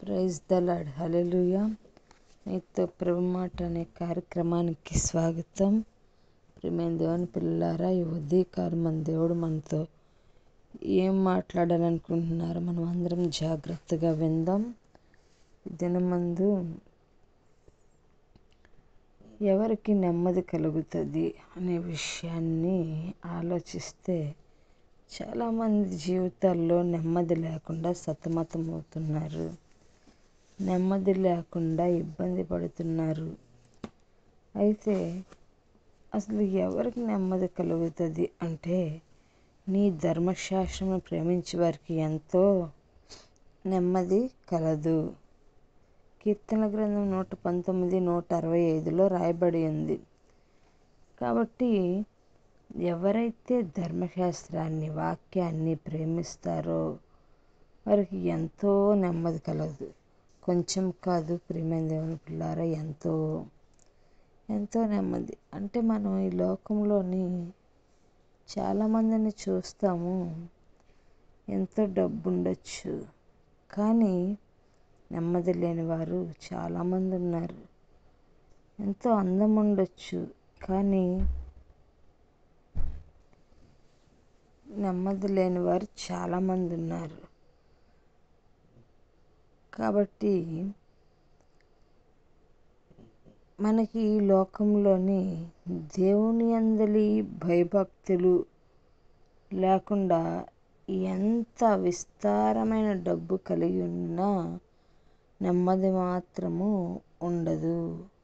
praise the lord హల్లెలూయా నీతో ప్రభు మాట అనే కార్యక్రమానికి స్వాగతం ప్రియమైన దేవుని పిల్లలారా ఈ ఉదయకాలం మన దేవుడు మనతో ఏం మాట్లాడాలనుకుంటున్నారో మనం అందరం జాగ్రత్తగా విందాం ఈ దినమందు ఎవరికి నెమ్మది కలుగుతుంది అనే విషయాన్ని ఆలోచిస్తే చాలామంది జీవితాల్లో నెమ్మది లేకుండా సతమతమవుతున్నారు నెమ్మది లేకుండా ఇబ్బంది పడుతున్నారు అయితే అసలు ఎవరికి నెమ్మది కలుగుతుంది అంటే నీ ధర్మశాస్త్రం ప్రేమించే వారికి ఎంతో నెమ్మది కలదు కీర్తన గ్రంథం నూట పంతొమ్మిది నూట అరవై ఐదులో రాయబడి ఉంది కాబట్టి ఎవరైతే ధర్మశాస్త్రాన్ని వాక్యాన్ని ప్రేమిస్తారో వారికి ఎంతో నెమ్మది కలదు కొంచెం కాదు ప్రియమైన దేవుని పిల్లారా ఎంతో ఎంతో నెమ్మది అంటే మనం ఈ లోకంలోని చాలామందిని చూస్తాము ఎంతో డబ్బు ఉండొచ్చు కానీ నెమ్మది లేని వారు చాలామంది ఉన్నారు ఎంతో అందం ఉండొచ్చు కానీ నెమ్మది లేని వారు చాలామంది ఉన్నారు కాబట్టి మనకి ఈ లోకంలోని దేవుని అందలి భయభక్తులు లేకుండా ఎంత విస్తారమైన డబ్బు కలిగి ఉన్నా నెమ్మది మాత్రము ఉండదు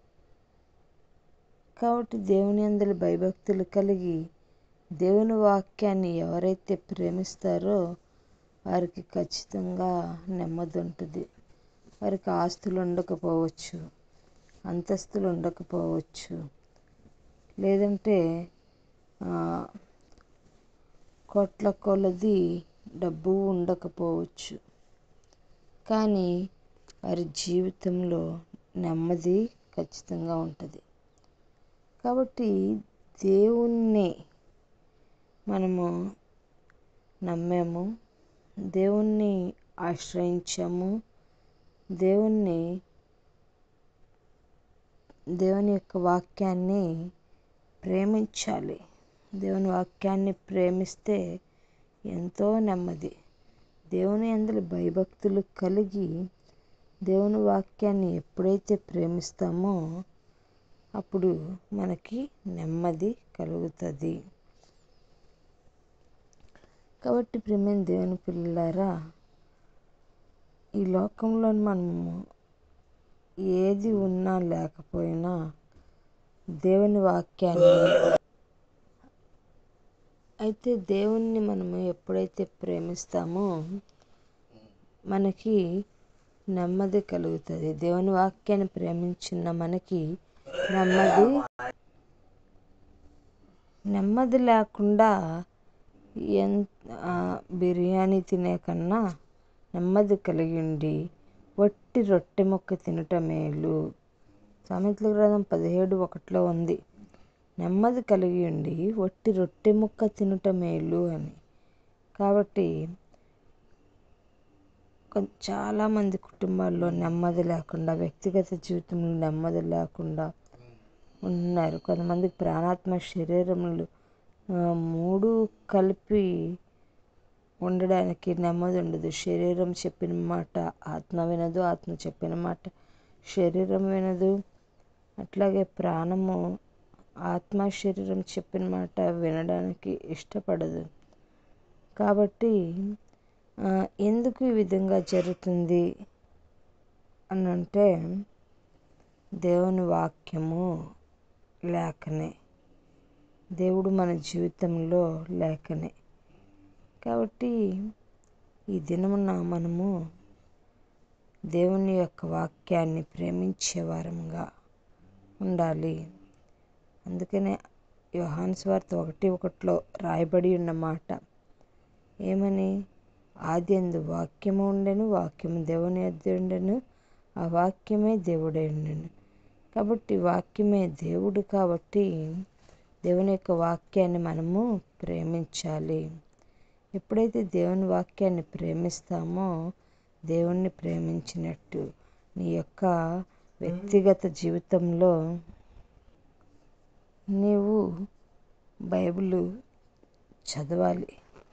కాబట్టి దేవుని అందలి భయభక్తులు కలిగి దేవుని వాక్యాన్ని ఎవరైతే ప్రేమిస్తారో వారికి ఖచ్చితంగా నెమ్మది ఉంటుంది వారికి ఆస్తులు ఉండకపోవచ్చు అంతస్తులు ఉండకపోవచ్చు లేదంటే కోట్ల కొలది డబ్బు ఉండకపోవచ్చు కానీ వారి జీవితంలో నెమ్మది ఖచ్చితంగా ఉంటుంది కాబట్టి దేవుణ్ణి మనము నమ్మాము దేవుణ్ణి ఆశ్రయించాము దేవుణ్ణి దేవుని యొక్క వాక్యాన్ని ప్రేమించాలి దేవుని వాక్యాన్ని ప్రేమిస్తే ఎంతో నెమ్మది దేవుని అందరి భయభక్తులు కలిగి దేవుని వాక్యాన్ని ఎప్పుడైతే ప్రేమిస్తామో అప్పుడు మనకి నెమ్మది కలుగుతుంది కాబట్టి ప్రేమైన దేవుని పిల్లలారా ఈ లోకంలో మనము ఏది ఉన్నా లేకపోయినా దేవుని వాక్యాన్ని అయితే దేవుణ్ణి మనము ఎప్పుడైతే ప్రేమిస్తామో మనకి నెమ్మది కలుగుతుంది దేవుని వాక్యాన్ని ప్రేమించిన మనకి నెమ్మది నెమ్మది లేకుండా ఎంత బిర్యానీ తినే కన్నా నెమ్మది కలిగి ఉండి వట్టి రొట్టె ముక్క తినట మేలు సామెతల గ్రంథం పదిహేడు ఒకటిలో ఉంది నెమ్మది కలిగి ఉండి వట్టి రొట్టె ముక్క తినుట మేలు అని కాబట్టి చాలామంది కుటుంబాల్లో నెమ్మది లేకుండా వ్యక్తిగత జీవితంలో నెమ్మది లేకుండా ఉన్నారు కొంతమందికి ప్రాణాత్మ శరీరములు మూడు కలిపి ఉండడానికి నెమ్మది ఉండదు శరీరం చెప్పిన మాట ఆత్మ వినదు ఆత్మ చెప్పిన మాట శరీరం వినదు అట్లాగే ప్రాణము ఆత్మ శరీరం చెప్పిన మాట వినడానికి ఇష్టపడదు కాబట్టి ఎందుకు ఈ విధంగా జరుగుతుంది అని అంటే దేవుని వాక్యము లేకనే దేవుడు మన జీవితంలో లేకనే కాబట్టి ఈ దినమున మనము దేవుని యొక్క వాక్యాన్ని ప్రేమించే వారంగా ఉండాలి అందుకనే యోహాన్ స్వార్థ ఒకటి ఒకటిలో రాయబడి ఉన్న మాట ఏమని ఆది అందు వాక్యము ఉండెను వాక్యము దేవుని యొద్ద ఉండెను ఆ వాక్యమే దేవుడే ఉండెను కాబట్టి వాక్యమే దేవుడు కాబట్టి దేవుని యొక్క వాక్యాన్ని మనము ప్రేమించాలి ఎప్పుడైతే దేవుని వాక్యాన్ని ప్రేమిస్తామో దేవుణ్ణి ప్రేమించినట్టు నీ యొక్క వ్యక్తిగత జీవితంలో నీవు బైబిల్ చదవాలి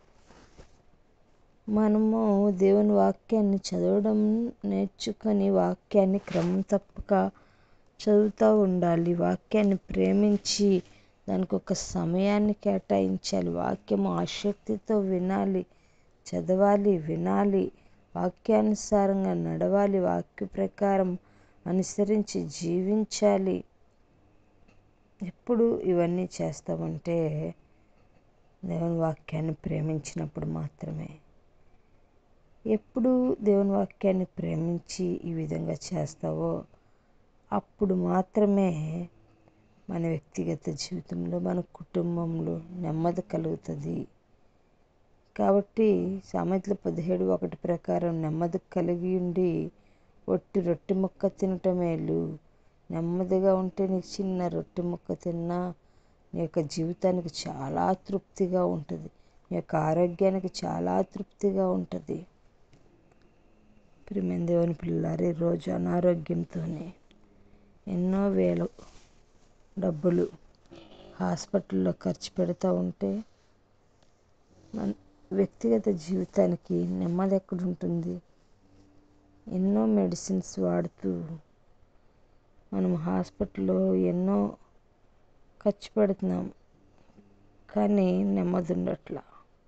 మనము దేవుని వాక్యాన్ని చదవడం నేర్చుకొని వాక్యాన్ని క్రమం తప్పక చదువుతూ ఉండాలి వాక్యాన్ని ప్రేమించి దానికి ఒక సమయాన్ని కేటాయించాలి వాక్యము ఆసక్తితో వినాలి చదవాలి వినాలి వాక్యానుసారంగా నడవాలి వాక్య ప్రకారం అనుసరించి జీవించాలి ఎప్పుడు ఇవన్నీ చేస్తామంటే దేవుని వాక్యాన్ని ప్రేమించినప్పుడు మాత్రమే ఎప్పుడు దేవుని వాక్యాన్ని ప్రేమించి ఈ విధంగా చేస్తావో అప్పుడు మాత్రమే మన వ్యక్తిగత జీవితంలో మన కుటుంబంలో నెమ్మది కలుగుతుంది కాబట్టి సామెతల పదిహేడు ఒకటి ప్రకారం నెమ్మది కలిగి ఉండి ఒట్టి రొట్టె ముక్క తినటం మేలు నెమ్మదిగా ఉంటే నీకు చిన్న రొట్టె ముక్క తిన్నా నీ యొక్క జీవితానికి చాలా తృప్తిగా ఉంటుంది నీ యొక్క ఆరోగ్యానికి చాలా తృప్తిగా ఉంటుంది ప్రియమైన దేవుని పిల్లలారు రోజు అనారోగ్యంతోనే ఎన్నో వేలు డబ్బులు హాస్పిటల్లో ఖర్చు పెడతా ఉంటే మన వ్యక్తిగత జీవితానికి నెమ్మది ఎక్కడ ఉంటుంది ఎన్నో మెడిసిన్స్ వాడుతూ మనం హాస్పిటల్లో ఎన్నో ఖర్చు పెడుతున్నాం కానీ నెమ్మది ఉండట్లా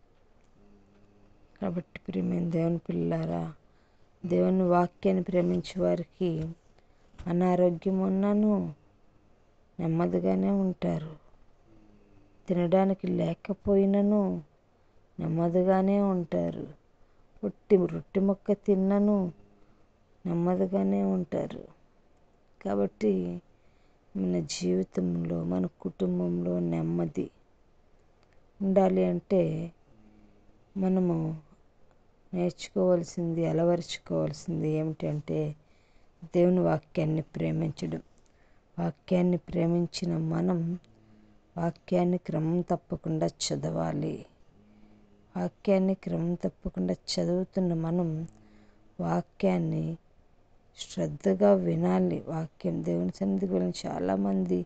కాబట్టి ప్రియమైన దేవుని పిల్లారా దేవుని వాక్యాన్ని ప్రేమించే వారికి అనారోగ్యం ఉన్నాను నెమ్మదిగానే ఉంటారు తినడానికి లేకపోయినను నెమ్మదిగానే ఉంటారు ఒట్టి రొట్టె ముక్క తిన్నను నెమ్మదిగానే ఉంటారు కాబట్టి మన జీవితంలో మన కుటుంబంలో నెమ్మది ఉండాలి అంటే మనము నేర్చుకోవాల్సింది అలవరుచుకోవాల్సింది ఏమిటంటే దేవుని వాక్యాన్ని ప్రేమించడం వాక్యాన్ని ప్రేమించిన మనం వాక్యాన్ని క్రమం తప్పకుండా చదవాలి వాక్యాన్ని క్రమం తప్పకుండా చదువుతున్న మనం వాక్యాన్ని శ్రద్ధగా వినాలి వాక్యం దేవుని సన్నిధికి వెళ్ళిన చాలామంది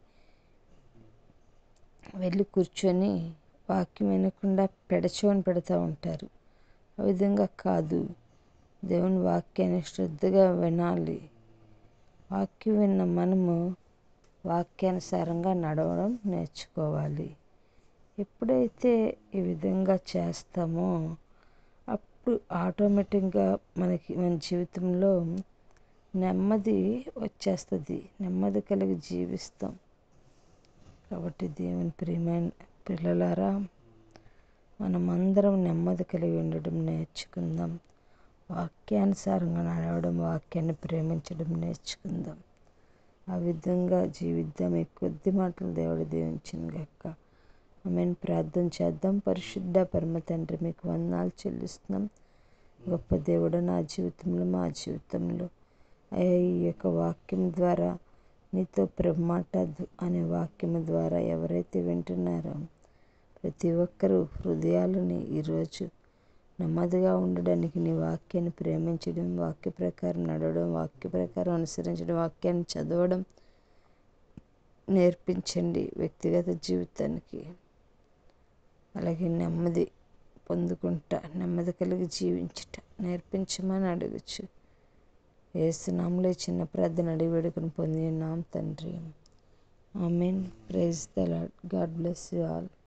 వెళ్ళి కూర్చొని వాక్యం వినకుండా పెడచోని పెడతా ఉంటారు ఆ విధంగా కాదు దేవుని వాక్యాన్ని శ్రద్ధగా వినాలి వాక్యం విన్న మనము వాక్యానుసారంగా నడవడం నేర్చుకోవాలి ఎప్పుడైతే ఈ విధంగా చేస్తామో అప్పుడు ఆటోమేటిక్గా మనకి మన జీవితంలో నెమ్మది వచ్చేస్తుంది నెమ్మది కలిగి జీవిస్తాం కాబట్టి దేవుని ప్రియమైన పిల్లలారా మనమందరం నెమ్మది కలిగి ఉండడం నేర్చుకుందాం వాక్యానుసారంగా నడవడం వాక్యాన్ని ప్రేమించడం నేర్చుకుందాం ఆ విధంగా జీవిద్దాం ఈ కొద్ది మాటలు దేవుడు దీవించిన గక్క ఆమెను ప్రార్థన చేద్దాం పరిశుద్ధ పరమ తండ్రి మీకు వందనాలు చెల్లిస్తున్నాం గొప్ప దేవుడు నా జీవితంలో మా జీవితంలో అయ్యా ఈ యొక్క వాక్యం ద్వారా నీతో ప్రమాటదు అనే వాక్యం ద్వారా ఎవరైతే వింటున్నారో ప్రతి ఒక్కరూ హృదయాలని ఈరోజు నెమ్మదిగా ఉండడానికి నీ వాక్యాన్ని ప్రేమించడం వాక్య ప్రకారం నడవడం వాక్య ప్రకారం అనుసరించడం వాక్యాన్ని చదవడం నేర్పించండి వ్యక్తిగత జీవితానికి అలాగే నెమ్మది పొందుకుంటా నెమ్మది కలిగి జీవించుట నేర్పించమని అడగచ్చు ఏసునాములో చిన్న ప్రార్థన అడిగి వేడుకను పొంది నాం తండ్రి I mean praise the Lord God bless you all